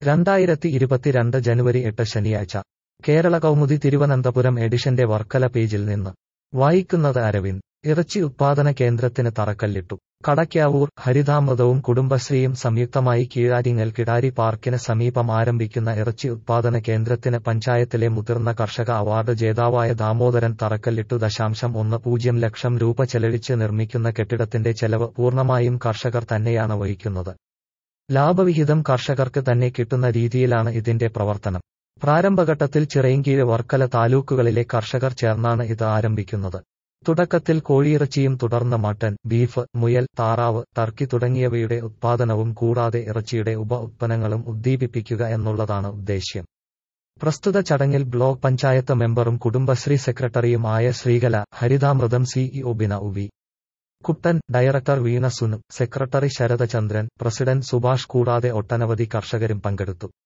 രണ്ടായിരത്തി ഇരുപത്തിരണ്ട് ജനുവരി എട്ട് ശനിയാഴ്ച കേരള കൗമുദി തിരുവനന്തപുരം എഡിഷന്റെ വർക്കല പേജിൽ നിന്ന് വായിക്കുന്നത് അരവിന്ദ് ഇറച്ചി ഉത്പാദന കേന്ദ്രത്തിന് തറക്കല്ലിട്ടു കടയ്ക്കാവൂർ ഹരിതാമൃതവും കുടുംബശ്രീയും സംയുക്തമായി കീഴാരിങ്ങൽ കിടാരി പാർക്കിന് സമീപം ആരംഭിക്കുന്ന ഇറച്ചി ഉത്പാദന കേന്ദ്രത്തിന് പഞ്ചായത്തിലെ മുതിർന്ന കർഷക അവാർഡ് ജേതാവായ ദാമോദരൻ തറക്കല്ലിട്ടു ദശാംശം ഒന്ന് പൂജ്യം ലക്ഷം രൂപ ചെലവിച്ച് നിർമ്മിക്കുന്ന കെട്ടിടത്തിന്റെ ചെലവ് പൂർണ്ണമായും കർഷകർ തന്നെയാണ് വഹിക്കുന്നത് ലാഭവിഹിതം കർഷകർക്ക് തന്നെ കിട്ടുന്ന രീതിയിലാണ് ഇതിന്റെ പ്രവർത്തനം പ്രാരംഭഘട്ടത്തിൽ ചിറയൻകീഴ് വർക്കല താലൂക്കുകളിലെ കർഷകർ ചേർന്നാണ് ഇത് ആരംഭിക്കുന്നത് തുടക്കത്തിൽ കോഴിയിറച്ചിയും തുടർന്ന് മട്ടൻ ബീഫ് മുയൽ താറാവ് ടർക്കി തുടങ്ങിയവയുടെ ഉത്പാദനവും കൂടാതെ ഇറച്ചിയുടെ ഉപ ഉത്പന്നങ്ങളും ഉദ്ദീപിപ്പിക്കുക എന്നുള്ളതാണ് ഉദ്ദേശ്യം പ്രസ്തുത ചടങ്ങിൽ ബ്ലോക്ക് പഞ്ചായത്ത് മെമ്പറും കുടുംബശ്രീ സെക്രട്ടറിയും ആയ ശ്രീകല ഹരിതാമൃതം സിഇഒ ബിന ഉവി Kuttan director Veena Sunu secretary Saradachandran president Subhash കൂടാതെ ഒട്ടനവധി കർഷകരും പങ്കെടുത്തു